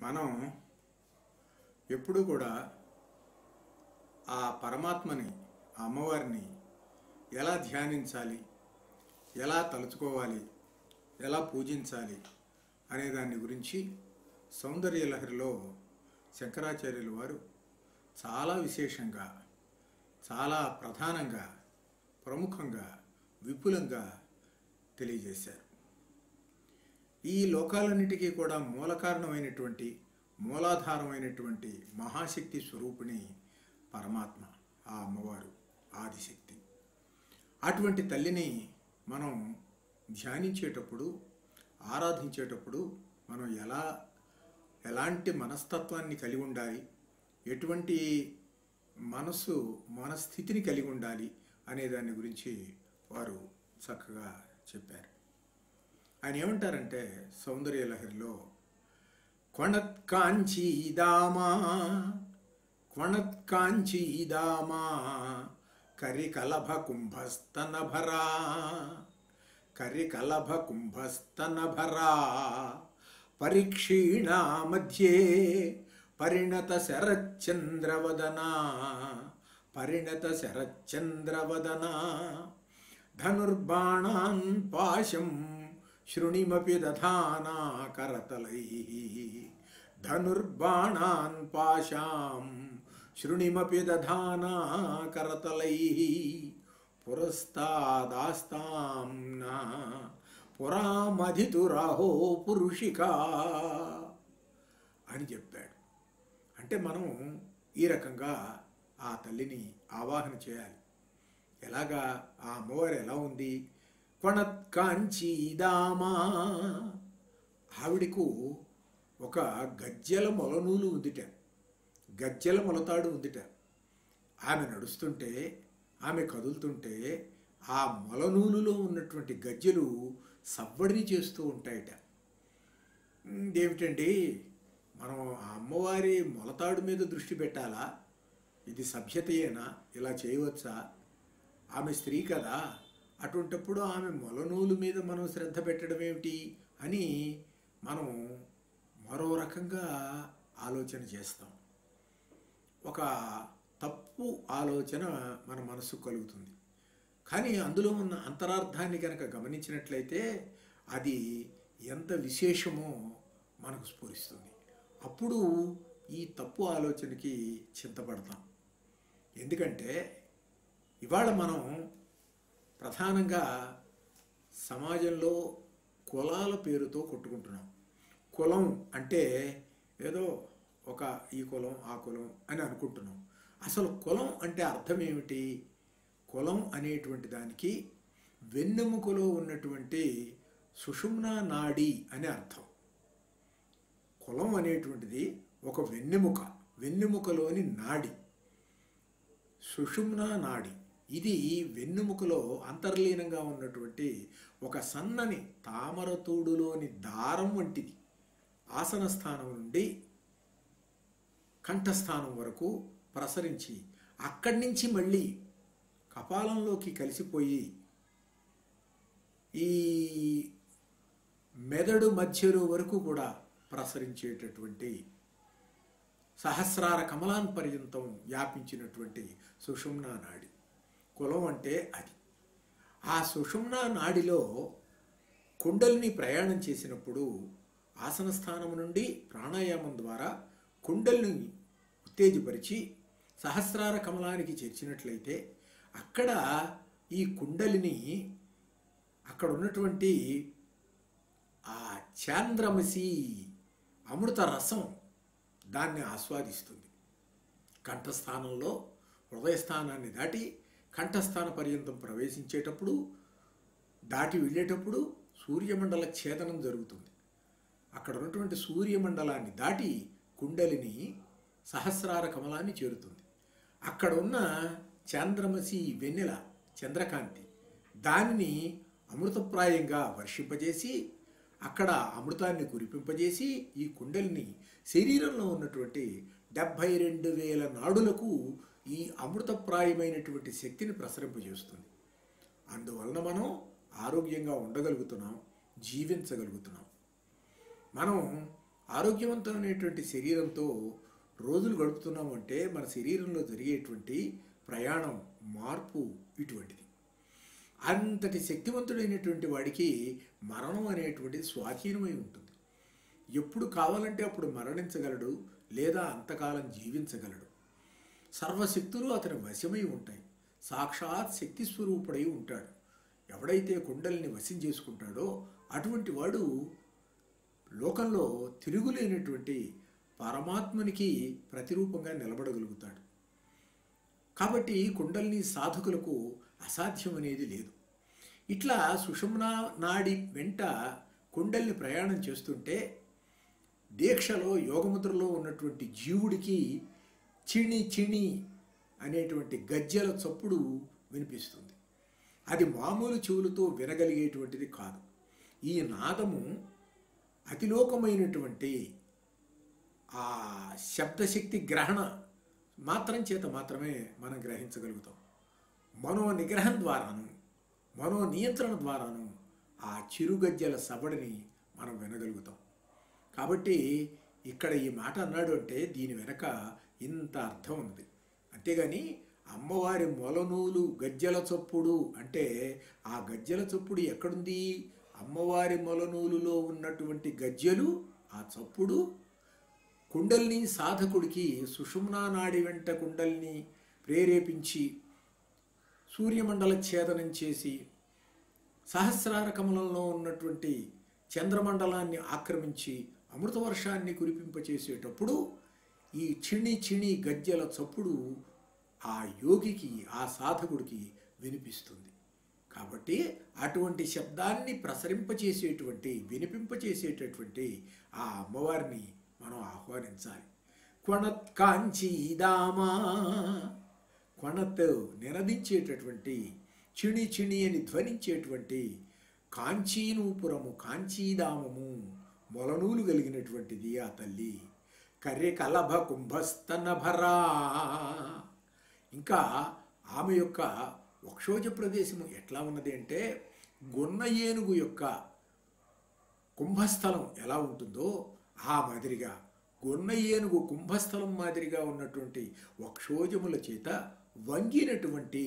మనం ఎప్పుడూ కూడా ఆ పరమాత్మని ఆ అమ్మవారిని ఎలా ధ్యానించాలి ఎలా తలుచుకోవాలి ఎలా పూజించాలి అనే దాని గురించి సౌందర్య లహరిలో శంకరాచార్యుల వారు చాలా విశేషంగా చాలా ప్రధానంగా ప్రముఖంగా విపులంగా తెలియజేశారు ఈ లోకాలన్నిటికీ కూడా మూల కారణమైనటువంటి మూలాధారమైనటువంటి మహాశక్తి స్వరూపిణి పరమాత్మ ఆ అమ్మవారు ఆదిశక్తి అటువంటి తల్లిని మనం ధ్యానించేటప్పుడు ఆరాధించేటప్పుడు మనం ఎలా ఎలాంటి మనస్తత్వాన్ని కలిగి ఉండాలి ఎటువంటి మనస్సు మనస్థితిని కలిగి ఉండాలి అనే దాని గురించి వారు చక్కగా చెప్పారు ఆయన ఏమంటారంటే సౌందర్య లహరిలో కొణత్కాంచీదామా కొణత్కాంచీదామా కరికలభ కుంభస్తనభరా కరికలభ కుంభస్తనభరా పరిక్షీణా మధ్యే పరిణత శరచంద్రవదనా పరిణత శరచంద్రవదనా ధనుర్బాణాన్ పాశం శృణిమపి దధానా కరతలై ధనుర్బాణాన్ పాశాం శృణిమపి దధానా కరతలై పురస్తాదాస్తాం నా పురామధితురాహో పురుషికా అని చెప్పాడు అంటే మనం ఈ రకంగా ఆ తల్లిని ఆవాహన చేయాలి ఎలాగా ఆ అమ్మవారు ఎలా ఉంది కొణత్కాంచీదామా ఆవిడకు ఒక గజ్జెల మొలనూలు ఉందిట గజ్జెల మొలతాడు ఉందిట ఆమె నడుస్తుంటే ఆమె కదులుతుంటే ఆ మొలనూలులో ఉన్నటువంటి గజ్జెలు సవ్వడిని చేస్తూ ఉంటాయట ఇదేమిటండి మనం ఆ అమ్మవారి మొలతాడు మీద దృష్టి పెట్టాలా ఇది సభ్యతయేనా ఇలా చేయవచ్చా ఆమె స్త్రీ కదా అటువంటప్పుడు ఆమె మొలనూలు మీద మనం శ్రద్ధ పెట్టడం ఏమిటి అని మనం మరో రకంగా ఆలోచన చేస్తాం ఒక తప్పు ఆలోచన మన మనసు కలుగుతుంది కానీ అందులో ఉన్న అంతరార్థాన్ని కనుక గమనించినట్లయితే అది ఎంత విశేషమో మనకు స్ఫురిస్తుంది అప్పుడు ఈ తప్పు ఆలోచనకి చింతపడతాం ఎందుకంటే ఇవాళ మనం ప్రధానంగా సమాజంలో కులాల పేరుతో కొట్టుకుంటున్నాం కులం అంటే ఏదో ఒక ఈ కులం ఆ కులం అని అనుకుంటున్నాం అసలు కులం అంటే అర్థం ఏమిటి కులం అనేటువంటి దానికి వెన్నెముకలో ఉన్నటువంటి సుషుమ్నా నాడి అనే అర్థం కులం అనేటువంటిది ఒక వెన్నెముక వెన్నెముకలోని నాడి సుషుమ్నా నాడి ఇది వెన్నెముకలో అంతర్లీనంగా ఉన్నటువంటి ఒక సన్నని తామరతూడులోని దారం వంటిది ఆసన స్థానం నుండి కంఠస్థానం వరకు ప్రసరించి అక్కడి నుంచి మళ్ళీ కపాలంలోకి కలిసిపోయి ఈ మెదడు మధ్యలో వరకు కూడా ప్రసరించేటటువంటి సహస్రార కమలాన్ పర్యంతం వ్యాపించినటువంటి సుషుమ్నా నాడి కులం అంటే అది ఆ సుషుమ్నా నాడిలో కుండలిని ప్రయాణం చేసినప్పుడు ఆసన స్థానం నుండి ప్రాణాయామం ద్వారా కుండలిని ఉత్తేజపరిచి సహస్రార కమలానికి చేర్చినట్లయితే అక్కడ ఈ కుండలిని అక్కడ ఉన్నటువంటి ఆ చాంద్రమసి అమృత రసం దాన్ని ఆస్వాదిస్తుంది కంఠస్థానంలో హృదయస్థానాన్ని దాటి కంఠస్థాన పర్యంతం ప్రవేశించేటప్పుడు దాటి వెళ్ళేటప్పుడు సూర్యమండల ఛేదనం జరుగుతుంది అక్కడ ఉన్నటువంటి సూర్యమండలాన్ని దాటి కుండలిని సహస్రార కమలాన్ని చేరుతుంది అక్కడ ఉన్న చంద్రమసి వెన్నెల చంద్రకాంతి దానిని అమృతప్రాయంగా వర్షింపజేసి అక్కడ అమృతాన్ని కురిపింపజేసి ఈ కుండలిని శరీరంలో ఉన్నటువంటి డెబ్భై రెండు వేల నాడులకు ఈ అమృతప్రాయమైనటువంటి శక్తిని ప్రసరింపజేస్తుంది అందువలన మనం ఆరోగ్యంగా ఉండగలుగుతున్నాం జీవించగలుగుతున్నాం మనం ఆరోగ్యవంతమైనటువంటి శరీరంతో రోజులు గడుపుతున్నామంటే మన శరీరంలో జరిగేటువంటి ప్రయాణం మార్పు ఇటువంటిది అంతటి శక్తివంతుడైనటువంటి వాడికి మరణం అనేటువంటిది స్వాధీనమై ఉంటుంది ఎప్పుడు కావాలంటే అప్పుడు మరణించగలడు లేదా అంతకాలం జీవించగలడు సర్వశక్తులు అతని వశమై ఉంటాయి సాక్షాత్ శక్తి స్వరూపుడై ఉంటాడు ఎవడైతే కుండలిని వశం చేసుకుంటాడో అటువంటి వాడు లోకంలో తిరుగులేనటువంటి పరమాత్మనికి ప్రతిరూపంగా నిలబడగలుగుతాడు కాబట్టి కుండలిని సాధకులకు అసాధ్యం అనేది లేదు ఇట్లా సుషుమ్నా నాడి వెంట కుండల్ని ప్రయాణం చేస్తుంటే దీక్షలో యోగముద్రలో ఉన్నటువంటి జీవుడికి చిణి చిణి అనేటువంటి గజ్జెల చప్పుడు వినిపిస్తుంది అది మామూలు చెవులతో వినగలిగేటువంటిది కాదు ఈ నాదము అతిలోకమైనటువంటి ఆ శబ్దశక్తి గ్రహణ మాత్రం చేత మాత్రమే మనం గ్రహించగలుగుతాం మనో నిగ్రహం ద్వారాను మనో నియంత్రణ ద్వారాను ఆ చిరుగజ్జల సబడిని మనం వినగలుగుతాం కాబట్టి ఇక్కడ ఈ మాట అన్నాడు అంటే దీని వెనక ఇంత అర్థం ఉంది అంతేగాని అమ్మవారి మొలనూలు గజ్జల చొప్పుడు అంటే ఆ గజ్జల చొప్పుడు ఎక్కడుంది అమ్మవారి మొలనూలులో ఉన్నటువంటి గజ్జలు ఆ చప్పుడు కుండల్ని సాధకుడికి సుషుమ్నా నాడి వెంట కుండల్ని ప్రేరేపించి సూర్యమండల ఛేదనం చేసి సహస్రార కమలంలో ఉన్నటువంటి చంద్రమండలాన్ని ఆక్రమించి అమృత వర్షాన్ని కురిపింపచేసేటప్పుడు ఈ చిణి చిణి గజ్జల చప్పుడు ఆ యోగికి ఆ సాధకుడికి వినిపిస్తుంది కాబట్టి అటువంటి శబ్దాన్ని ప్రసరింపచేసేటువంటి వినిపింపచేసేటటువంటి ఆ అమ్మవారిని మనం ఆహ్వానించాలి కొణత్ కాంచీదామా కొణత్ నినదించేటటువంటి చిణి చిణి అని ధ్వనించేటువంటి కాంచీనూపురము కాంచీదామము మొలనూలు కలిగినటువంటిది ఆ తల్లి కర్రె కలభ కుంభస్తనభరా ఇంకా ఆమె యొక్క వక్షోజ ప్రదేశము ఎట్లా ఉన్నది అంటే గున్న ఏనుగు యొక్క కుంభస్థలం ఎలా ఉంటుందో ఆ మాదిరిగా గున్న ఏనుగు కుంభస్థలం మాదిరిగా ఉన్నటువంటి వక్షోజముల చేత వంగినటువంటి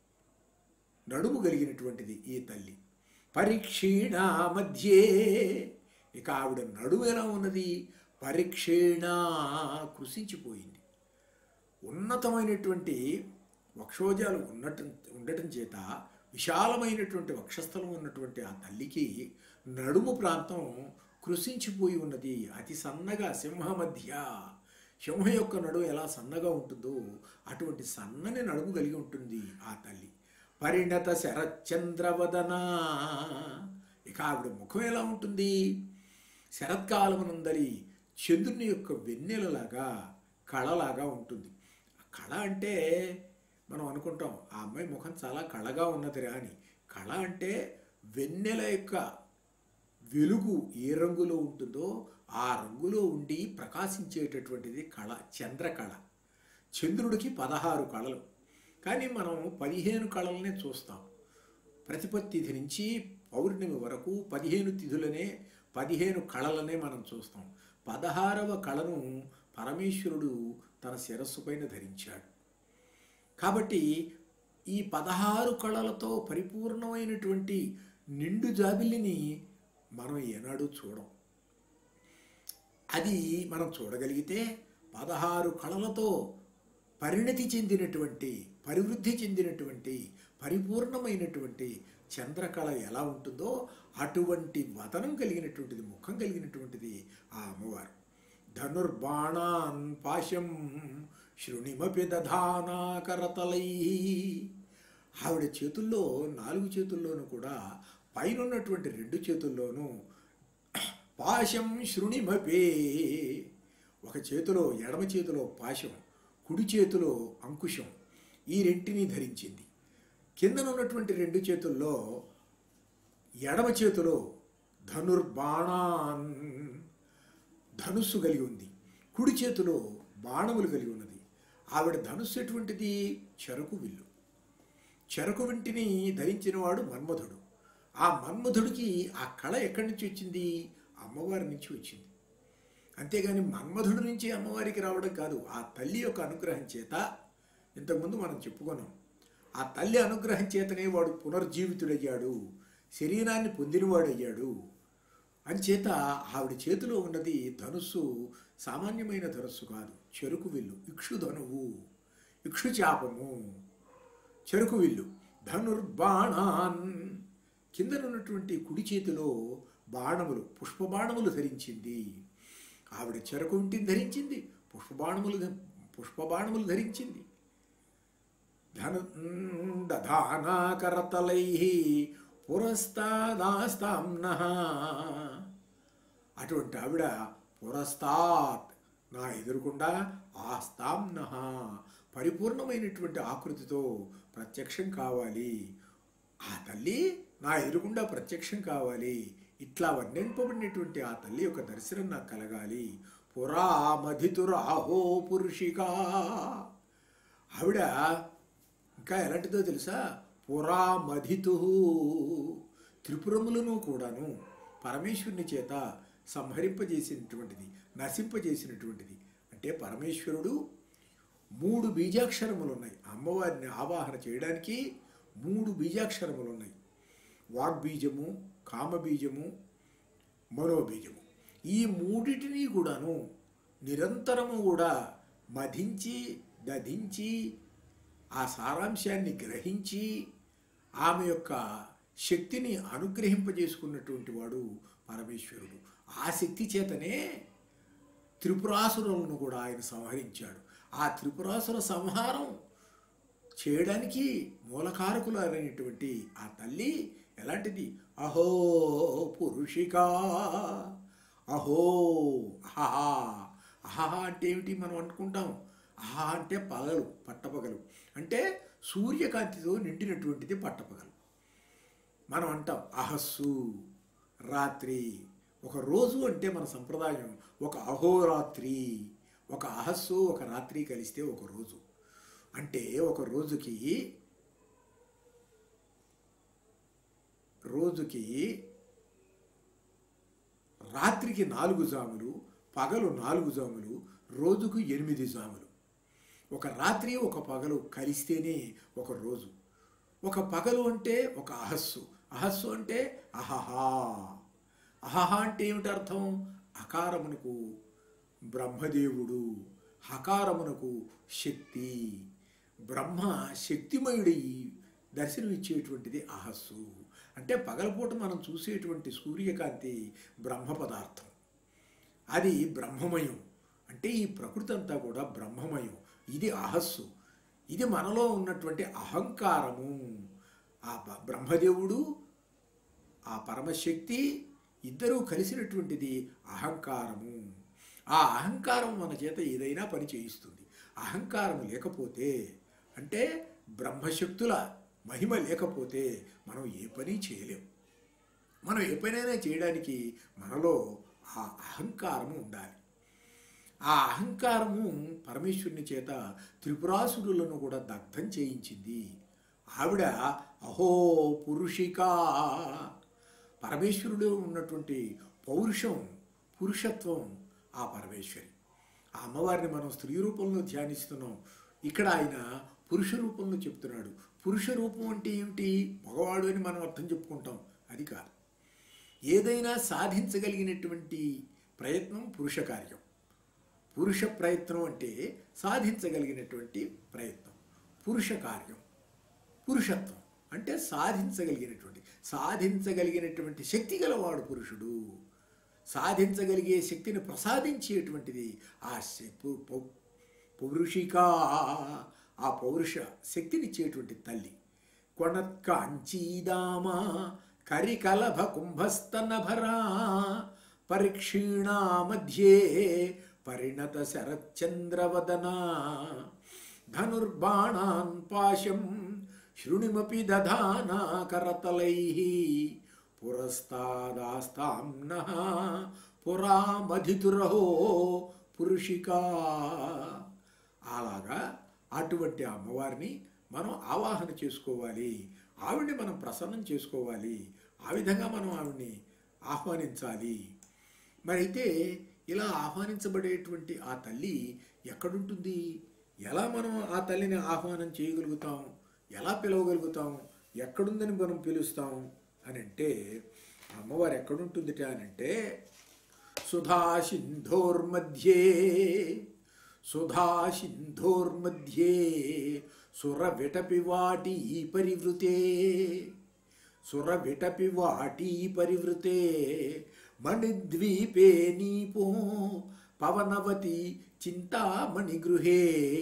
నడుము కలిగినటువంటిది ఈ తల్లి పరీక్షీణ మధ్యే ఇక ఆవిడ నడుము ఎలా ఉన్నది పరీక్షీణ కృషించిపోయింది ఉన్నతమైనటువంటి వక్షోజాలు ఉన్నట ఉండటం చేత విశాలమైనటువంటి వక్షస్థలం ఉన్నటువంటి ఆ తల్లికి నడుము ప్రాంతం కృషించిపోయి ఉన్నది అతి సన్నగా సింహ మధ్య సింహ యొక్క నడుము ఎలా సన్నగా ఉంటుందో అటువంటి సన్నని నడుము కలిగి ఉంటుంది ఆ తల్లి పరిణత శరచంద్రవదన ఇక ఆవిడ ముఖం ఎలా ఉంటుంది శరత్కాలమునందరి చంద్రుని యొక్క వెన్నెలలాగా కళలాగా ఉంటుంది కళ అంటే మనం అనుకుంటాం ఆ అమ్మాయి ముఖం చాలా కళగా ఉన్నదిరా అని కళ అంటే వెన్నెల యొక్క వెలుగు ఏ రంగులో ఉంటుందో ఆ రంగులో ఉండి ప్రకాశించేటటువంటిది కళ చంద్రకళ చంద్రుడికి పదహారు కళలు కానీ మనం పదిహేను కళలనే చూస్తాం ప్రతిపత్తి తిథి నుంచి పౌర్ణమి వరకు పదిహేను తిథులనే పదిహేను కళలనే మనం చూస్తాం పదహారవ కళను పరమేశ్వరుడు తన శిరస్సు పైన ధరించాడు కాబట్టి ఈ పదహారు కళలతో పరిపూర్ణమైనటువంటి నిండు జాబిల్లిని మనం ఏనాడు చూడం అది మనం చూడగలిగితే పదహారు కళలతో పరిణతి చెందినటువంటి పరివృద్ధి చెందినటువంటి పరిపూర్ణమైనటువంటి చంద్రకళ ఎలా ఉంటుందో అటువంటి వదనం కలిగినటువంటిది ముఖం కలిగినటువంటిది ఆ అమ్మవారు ధనుర్బాణాన్ పాశం శృణిమపి దధానా కరతలై ఆవిడ చేతుల్లో నాలుగు చేతుల్లోనూ కూడా పైన ఉన్నటువంటి రెండు చేతుల్లోనూ పాశం శృణిమపే ఒక చేతిలో ఎడమ చేతిలో పాశం కుడి చేతిలో అంకుశం ఈ రెంటిని ధరించింది కిందన ఉన్నటువంటి రెండు చేతుల్లో ఎడమ చేతిలో ధనుర్బాణాన్ ధనుస్సు కలిగి ఉంది కుడి చేతిలో బాణములు కలిగి ఉన్నది ఆవిడ ధనుస్సు ఎటువంటిది చెరకు విల్లు చెరకు వింటిని ధరించినవాడు మన్మధుడు ఆ మన్మధుడికి ఆ కళ ఎక్కడి నుంచి వచ్చింది అమ్మవారి నుంచి వచ్చింది అంతేగాని మన్మధుడి నుంచి అమ్మవారికి రావడం కాదు ఆ తల్లి యొక్క అనుగ్రహం చేత ఇంతకుముందు మనం చెప్పుకున్నాం ఆ తల్లి అనుగ్రహం చేతనే వాడు పునర్జీవితుడయ్యాడు శరీరాన్ని పొందినవాడయ్యాడు అంచేత ఆవిడ చేతిలో ఉన్నది ధనుస్సు సామాన్యమైన ధనుస్సు కాదు చెరుకు విల్లు ఇక్షు ధనువు ఇక్షు చాపము చెరుకు విల్లు ధనుర్బాణాన్ కిందనున్నటువంటి కుడి చేతిలో బాణములు పుష్పబాణములు ధరించింది ఆవిడ చెరకు ఇంటిని ధరించింది పుష్పబాణములు ధ- పుష్పబాణములు ధరించింది ధను దధానాకరతలై పురస్తాదాస్తాంన అటువంటి ఆవిడ పురస్తాత్ నా ఎదురుకుండా ఆస్తాంన పరిపూర్ణమైనటువంటి ఆకృతితో ప్రత్యక్షం కావాలి ఆ తల్లి నా ఎదురుగుండా ప్రత్యక్షం కావాలి ఇట్లా వర్ణింపబడినటువంటి ఆ తల్లి యొక్క దర్శనం నాకు కలగాలి పురా మధితురాహో పురుషికా ఆవిడ ఇంకా ఎలాంటిదో తెలుసా పురా మధితు త్రిపురములను కూడాను పరమేశ్వరుని చేత సంహరింపజేసినటువంటిది నశింపజేసినటువంటిది అంటే పరమేశ్వరుడు మూడు బీజాక్షరములు ఉన్నాయి అమ్మవారిని ఆవాహన చేయడానికి మూడు బీజాక్షరములు ఉన్నాయి వాగ్బీజము కామబీజము మనోబీజము ఈ మూడిటిని కూడాను నిరంతరము కూడా మధించి దధించి ఆ సారాంశాన్ని గ్రహించి ఆమె యొక్క శక్తిని అనుగ్రహింపజేసుకున్నటువంటి వాడు పరమేశ్వరుడు ఆ శక్తి చేతనే త్రిపురాసురులను కూడా ఆయన సంహరించాడు ఆ త్రిపురాసుర సంహారం చేయడానికి మూలకారకులు అనేటువంటి ఆ తల్లి ఎలాంటిది అహో పురుషికా అహో అహా అహా అంటే ఏమిటి మనం అనుకుంటాం అహా అంటే పగలు పట్టపగలు అంటే సూర్యకాంతితో నిండినటువంటిది పట్టపగలు మనం అంటాం అహస్సు రాత్రి ఒక రోజు అంటే మన సంప్రదాయం ఒక అహోరాత్రి ఒక అహస్సు ఒక రాత్రి కలిస్తే ఒక రోజు అంటే ఒక రోజుకి రోజుకి రాత్రికి నాలుగు జాములు పగలు నాలుగు జాములు రోజుకు ఎనిమిది జాములు ఒక రాత్రి ఒక పగలు కలిస్తేనే ఒక రోజు ఒక పగలు అంటే ఒక అహస్సు అహస్సు అంటే అహహా అహహా అంటే ఏమిటి అర్థం అకారమునకు బ్రహ్మదేవుడు హకారమునకు శక్తి బ్రహ్మ శక్తిమయుడి దర్శనమిచ్చేటువంటిది అహస్సు అంటే పగలపూట మనం చూసేటువంటి సూర్యకాంతి బ్రహ్మ పదార్థం అది బ్రహ్మమయం అంటే ఈ ప్రకృతి అంతా కూడా బ్రహ్మమయం ఇది అహస్సు ఇది మనలో ఉన్నటువంటి అహంకారము ఆ బ- బ్రహ్మదేవుడు ఆ పరమశక్తి ఇద్దరూ కలిసినటువంటిది అహంకారము ఆ అహంకారం మన చేత ఏదైనా పని చేయిస్తుంది అహంకారం లేకపోతే అంటే బ్రహ్మశక్తుల మహిమ లేకపోతే మనం ఏ పని చేయలేం మనం ఏ పనైనా చేయడానికి మనలో ఆ అహంకారము ఉండాలి ఆ అహంకారము పరమేశ్వరుని చేత త్రిపురాసురులను కూడా దగ్ధం చేయించింది ఆవిడ అహో పురుషికా పరమేశ్వరుడు ఉన్నటువంటి పౌరుషం పురుషత్వం ఆ పరమేశ్వరి ఆ అమ్మవారిని మనం స్త్రీ రూపంలో ధ్యానిస్తున్నాం ఇక్కడ ఆయన పురుష రూపంలో చెప్తున్నాడు పురుష రూపం అంటే ఏమిటి మగవాడు అని మనం అర్థం చెప్పుకుంటాం అది కాదు ఏదైనా సాధించగలిగినటువంటి ప్రయత్నం పురుష కార్యం పురుష ప్రయత్నం అంటే సాధించగలిగినటువంటి ప్రయత్నం పురుష కార్యం పురుషత్వం అంటే సాధించగలిగినటువంటి సాధించగలిగినటువంటి శక్తి గలవాడు పురుషుడు సాధించగలిగే శక్తిని ప్రసాదించేటువంటిది ఆ శ- పు- పౌ- పౌరుషికా ఆ పౌరుష శక్తినిచ్చేటువంటి తల్లి కొణత్కాంచీదామా కరికలభ కుంభస్తనభరా పరిక్షీణా మధ్యే పరిణత శరచంద్రవదనా ధనుర్బాణాన్ పాశం శృణిమపి దధానా కరతలై పురస్తాదాస్తాంన పురా మధితురహో పురుషికా అలాగా అటువంటి అమ్మవారిని మనం ఆవాహన చేసుకోవాలి ఆవిడ్ని మనం ప్రసన్నం చేసుకోవాలి ఆ విధంగా మనం ఆవిడ్ని ఆహ్వానించాలి మరి అయితే ఇలా ఆహ్వానించబడేటువంటి ఆ తల్లి ఎక్కడుంటుంది ఎలా మనం ఆ తల్లిని ఆహ్వానం చేయగలుగుతాం ఎలా పిలవగలుగుతాం ఎక్కడుందని మనం పిలుస్తాం అని అంటే అమ్మవారు ఎక్కడుంటుందిట అని అంటే సుధా సింధోర్మధ్యే సుధా సింధోర్మధ్యే సురవిటపి వాటి పరివృతే సురవిటపి వాటి పరివృతే మణిద్వీపే నీపో పవనవతి చింతామణి గృహే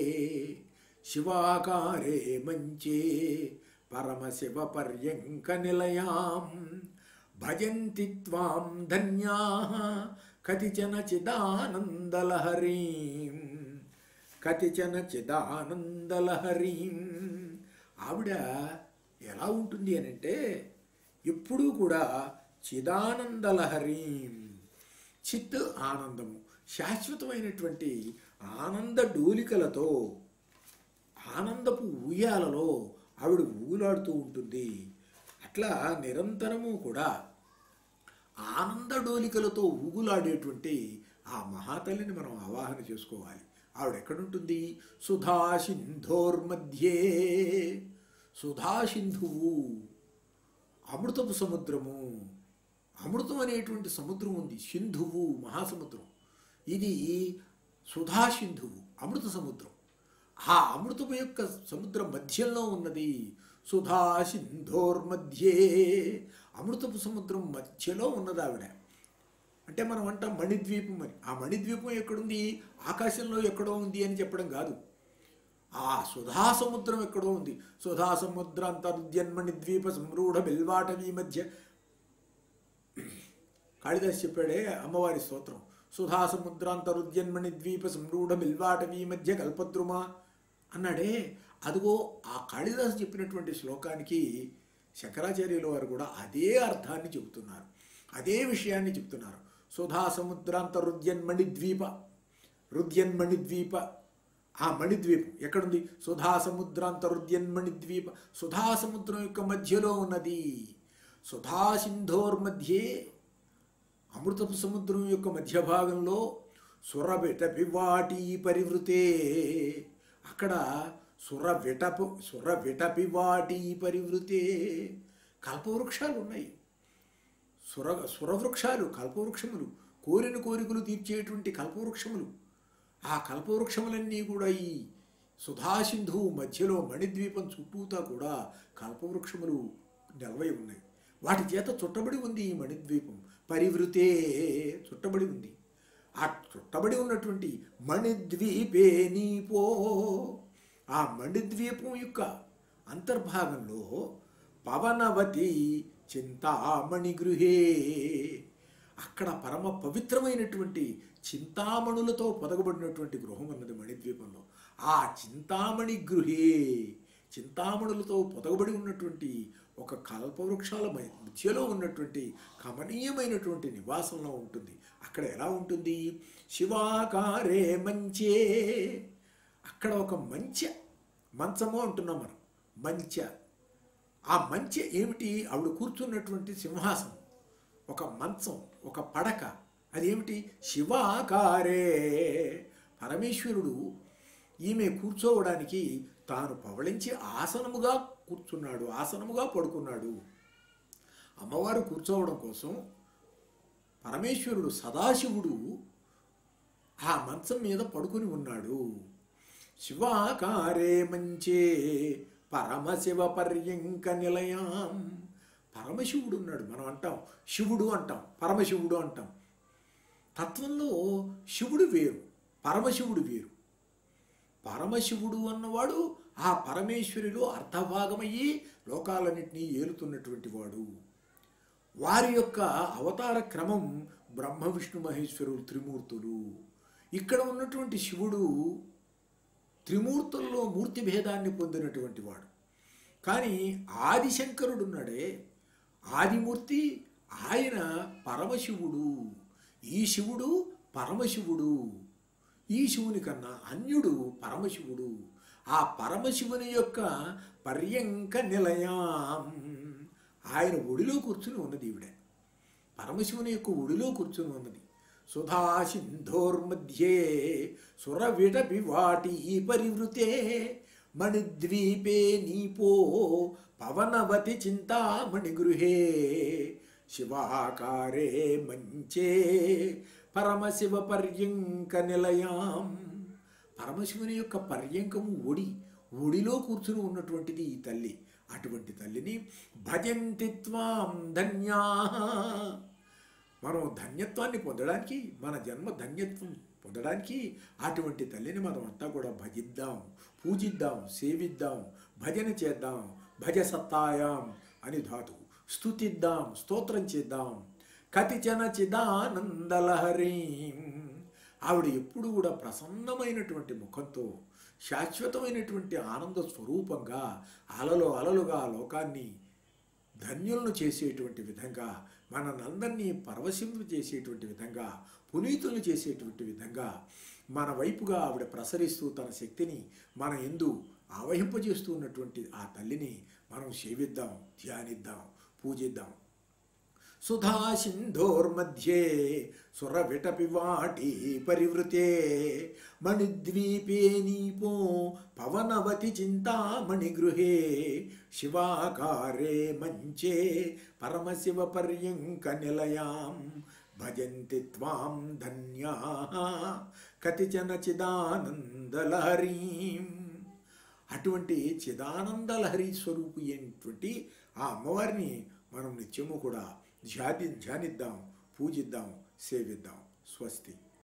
శివాకారే మంచే పరమశివ పర్యంక నిలయాం భజంతి త్వాం ధన్యా కతిచన చిదానందలహరీం కతిచన చిదానందలహరీం ఆవిడ ఎలా ఉంటుంది అని అంటే ఎప్పుడూ కూడా చిదానందలహరీం చిత్ ఆనందము శాశ్వతమైనటువంటి ఆనంద డోలికలతో ఆనందపు ఊయాలలో ఆవిడ ఊగులాడుతూ ఉంటుంది అట్లా నిరంతరము కూడా ఆనంద డోలికలతో ఊగులాడేటువంటి ఆ మహాతల్లిని మనం ఆవాహన చేసుకోవాలి ఆవిడ ఎక్కడుంటుంది సుధా సింధోర్మధ్యే సుధా సింధువు అమృతపు సముద్రము అమృతం అనేటువంటి సముద్రం ఉంది సింధువు మహాసముద్రం ఇది సుధా సింధువు అమృత సముద్రం ఆ అమృతము యొక్క సముద్రం మధ్యంలో ఉన్నది సుధా సింధోర్మధ్యే అమృతపు సముద్రం మధ్యలో ఉన్నది ఆవిడ అంటే మనం అంటాం మణిద్వీపం అని ఆ మణిద్వీపం ఎక్కడుంది ఆకాశంలో ఎక్కడో ఉంది అని చెప్పడం కాదు ఆ సుధా సముద్రం ఎక్కడో ఉంది సుధా సముద్ర అంతర్జన్మణి ద్వీప సంరూఢ బిల్వాటవీ మధ్య కాళిదాస్ చెప్పాడే అమ్మవారి స్తోత్రం సుధా సముద్రాంతరుద్యన్మణి ద్వీప సంరూఢ బిల్వాటవీ మధ్య కల్పద్రుమా అన్నాడే అదిగో ఆ కాళిదాసు చెప్పినటువంటి శ్లోకానికి శంకరాచార్యుల వారు కూడా అదే అర్థాన్ని చెబుతున్నారు అదే విషయాన్ని చెప్తున్నారు సుధా సముద్రాంతరుద్యన్మణి ద్వీప రుద్యన్మణి ద్వీప ఆ మణిద్వీపం ఎక్కడుంది సుధా సముద్రాంతరుద్యన్మణి ద్వీప సుధా సముద్రం యొక్క మధ్యలో ఉన్నది సుధా సింధోర్మధ్యే అమృతపు సముద్రం యొక్క మధ్య భాగంలో సురవిటపి వాటి పరివృతే అక్కడ సురవిటపు సురవిటపి వాటి పరివృతే కల్పవృక్షాలు ఉన్నాయి సుర సురవృక్షాలు కల్పవృక్షములు కోరిన కోరికలు తీర్చేటువంటి కల్పవృక్షములు ఆ కల్పవృక్షములన్నీ కూడా ఈ సుధాసింధువు మధ్యలో మణిద్వీపం చుట్టూతా కూడా కల్పవృక్షములు నిలవై ఉన్నాయి వాటి చేత చుట్టబడి ఉంది ఈ మణిద్వీపం పరివృతే చుట్టబడి ఉంది ఆ చుట్టబడి ఉన్నటువంటి మణిద్వీపే నీపో ఆ మణిద్వీపం యొక్క అంతర్భాగంలో పవనవతి చింతామణి గృహే అక్కడ పరమ పవిత్రమైనటువంటి చింతామణులతో పొదగబడినటువంటి గృహం ఉన్నది మణిద్వీపంలో ఆ చింతామణి గృహే చింతామణులతో పొదగబడి ఉన్నటువంటి ఒక కల్పవృక్షాల మధ్యలో ఉన్నటువంటి కమనీయమైనటువంటి నివాసంలో ఉంటుంది అక్కడ ఎలా ఉంటుంది శివాకారే మంచే అక్కడ ఒక మంచె మంచము అంటున్నాం మనం మంచె ఆ మంచె ఏమిటి ఆవిడ కూర్చున్నటువంటి సింహాసనం ఒక మంచం ఒక పడక అదేమిటి శివాకారే పరమేశ్వరుడు ఈమె కూర్చోవడానికి తాను పవళించి ఆసనముగా కూర్చున్నాడు ఆసనముగా పడుకున్నాడు అమ్మవారు కూర్చోవడం కోసం పరమేశ్వరుడు సదాశివుడు ఆ మంచం మీద పడుకుని ఉన్నాడు శివాకారే మంచే పరమశివ పర్యంక నిలయాం పరమశివుడు ఉన్నాడు మనం అంటాం శివుడు అంటాం పరమశివుడు అంటాం తత్వంలో శివుడు వేరు పరమశివుడు వేరు పరమశివుడు అన్నవాడు ఆ పరమేశ్వరిలో అర్ధభాగమయ్యి లోకాలన్నింటినీ ఏలుతున్నటువంటి వాడు వారి యొక్క అవతార క్రమం బ్రహ్మ విష్ణు మహేశ్వరులు త్రిమూర్తులు ఇక్కడ ఉన్నటువంటి శివుడు త్రిమూర్తుల్లో మూర్తి భేదాన్ని పొందినటువంటి వాడు కానీ ఆదిశంకరుడు ఉన్నాడే ఆదిమూర్తి ఆయన పరమశివుడు ఈ శివుడు పరమశివుడు ఈ శివుని కన్నా అన్యుడు పరమశివుడు ఆ పరమశివుని యొక్క పర్యంక నిలయాం ఆయన ఒడిలో కూర్చుని ఉన్నది ఈవిడ పరమశివుని యొక్క ఒడిలో కూర్చుని ఉన్నది సుధా సింధోర్మధ్యే సురవిటపి వాటి పరివృతే మణిద్వీపే నీపో పవనవతి చింతామణి గృహే శివాకారే మంచే పరమశివ పర్యంక నిలయాం పరమశివుని యొక్క పర్యంకము ఒడి ఒడిలో కూర్చుని ఉన్నటువంటిది ఈ తల్లి అటువంటి తల్లిని భజంతి త్వాం ధన్యా మనం ధన్యత్వాన్ని పొందడానికి మన జన్మ ధన్యత్వం పొందడానికి అటువంటి తల్లిని మనం అంతా కూడా భజిద్దాం పూజిద్దాం సేవిద్దాం భజన చేద్దాం భజ సత్తాయాం అని ధాతు స్తుతిద్దాం స్తోత్రం చేద్దాం కతిచన చిదానందలహరీ ఆవిడ ఎప్పుడు కూడా ప్రసన్నమైనటువంటి ముఖంతో శాశ్వతమైనటువంటి ఆనంద స్వరూపంగా అలలు అలలుగా లోకాన్ని ధన్యులను చేసేటువంటి విధంగా మననందరినీ పరవశింపు చేసేటువంటి విధంగా పునీతులను చేసేటువంటి విధంగా మన వైపుగా ఆవిడ ప్రసరిస్తూ తన శక్తిని మన ఎందు ఆవహింపజేస్తూ ఉన్నటువంటి ఆ తల్లిని మనం సేవిద్దాం ధ్యానిద్దాం పూజిద్దాం సుధా సింధోర్मध्ये సురవిటపి వాటి పరివృతే మణిద్వీపే నీపో పవనవతి చింతామణిగృహే శివాకారే మంచే పరమశివ పర్యంక నిలయాం భజంతి త్వాం ధన్యా కతిచన చిదానందలహరీం అటువంటి చిదానందలహరి స్వరూపి అయినటువంటి ఆ అమ్మవారిని మనం నిత్యము కూడా ధ్యాని ధ్యానిద్దాం పూజిద్దాం సేవిద్దాం స్వస్తి